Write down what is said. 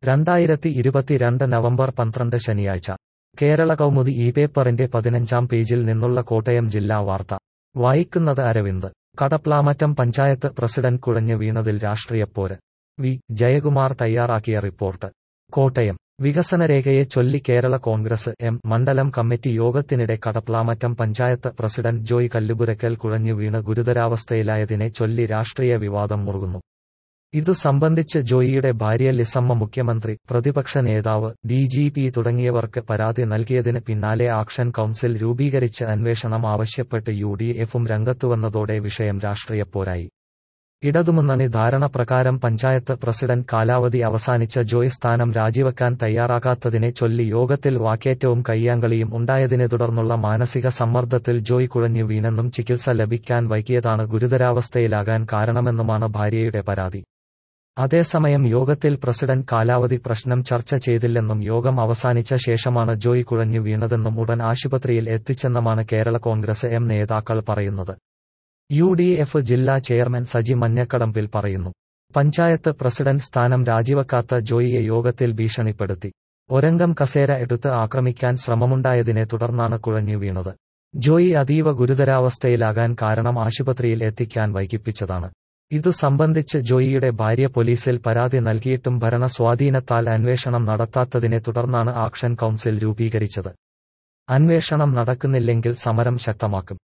രണ്ടായിരത്തി ഇരുപത്തിരണ്ട് നവംബർ പന്ത്രണ്ട് ശനിയാഴ്ച കേരള കൗമുദി ഈ പേപ്പറിന്റെ പതിനഞ്ചാം പേജിൽ നിന്നുള്ള കോട്ടയം ജില്ലാ വാർത്ത വായിക്കുന്നത് അരവിന്ദ് കടപ്ലാമറ്റം പഞ്ചായത്ത് പ്രസിഡന്റ് കുഴഞ്ഞു വീണതിൽ രാഷ്ട്രീയപ്പോര് വി ജയകുമാർ തയ്യാറാക്കിയ റിപ്പോർട്ട് കോട്ടയം വികസനരേഖയെ ചൊല്ലി കേരള കോൺഗ്രസ് എം മണ്ഡലം കമ്മിറ്റി യോഗത്തിനിടെ കടപ്ലാമറ്റം പഞ്ചായത്ത് പ്രസിഡന്റ് ജോയ് കല്ലുപുരക്കൽ കുഴഞ്ഞു വീണ് ഗുരുതരാവസ്ഥയിലായതിനെ ചൊല്ലി രാഷ്ട്രീയ വിവാദം മുറുകുന്നു ഇതു സംബന്ധിച്ച് ജോയിയുടെ ഭാര്യ ലിസമ്മ മുഖ്യമന്ത്രി പ്രതിപക്ഷ നേതാവ് ഡി ജി പി തുടങ്ങിയവർക്ക് പരാതി നൽകിയതിന് പിന്നാലെ ആക്ഷൻ കൗൺസിൽ രൂപീകരിച്ച് അന്വേഷണം ആവശ്യപ്പെട്ട് യു ഡി എഫും രംഗത്തുവന്നതോടെ വിഷയം രാഷ്ട്രീയപ്പോരായി ഇടതുമുന്നണി ധാരണ പ്രകാരം പഞ്ചായത്ത് പ്രസിഡന്റ് കാലാവധി അവസാനിച്ച ജോയ് സ്ഥാനം രാജിവെക്കാൻ തയ്യാറാകാത്തതിനെ ചൊല്ലി യോഗത്തിൽ വാക്കേറ്റവും കയ്യാങ്കളിയും ഉണ്ടായതിനെ തുടർന്നുള്ള മാനസിക സമ്മർദ്ദത്തിൽ ജോയ് കുഴഞ്ഞു വീണെന്നും ചികിത്സ ലഭിക്കാൻ വൈകിയതാണ് ഗുരുതരാവസ്ഥയിലാകാൻ കാരണമെന്നുമാണ് ഭാര്യയുടെ പരാതി അതേസമയം യോഗത്തിൽ പ്രസിഡന്റ് കാലാവധി പ്രശ്നം ചർച്ച ചെയ്തില്ലെന്നും യോഗം അവസാനിച്ച ശേഷമാണ് ജോയ് കുഴഞ്ഞു വീണതെന്നും ഉടൻ ആശുപത്രിയിൽ എത്തിച്ചെന്നുമാണ് കേരള കോൺഗ്രസ് എം നേതാക്കൾ പറയുന്നത് യു ഡി എഫ് ജില്ലാ ചെയർമാൻ സജി മഞ്ഞക്കടമ്പിൽ പറയുന്നു പഞ്ചായത്ത് പ്രസിഡന്റ് സ്ഥാനം രാജിവെക്കാത്ത ജോയിയെ യോഗത്തിൽ ഭീഷണിപ്പെടുത്തി ഒരംഗം കസേര എടുത്ത് ആക്രമിക്കാൻ ശ്രമമുണ്ടായതിനെ തുടർന്നാണ് കുഴഞ്ഞു വീണത് ജോയി അതീവ ഗുരുതരാവസ്ഥയിലാകാൻ കാരണം ആശുപത്രിയിൽ എത്തിക്കാൻ വൈകിപ്പിച്ചതാണ് ഇതു സംബന്ധിച്ച് ജോയിയുടെ ഭാര്യ പോലീസിൽ പരാതി നൽകിയിട്ടും ഭരണ സ്വാധീനത്താൽ അന്വേഷണം നടത്താത്തതിനെ തുടർന്നാണ് ആക്ഷൻ കൗൺസിൽ രൂപീകരിച്ചത് അന്വേഷണം നടക്കുന്നില്ലെങ്കിൽ സമരം ശക്തമാക്കും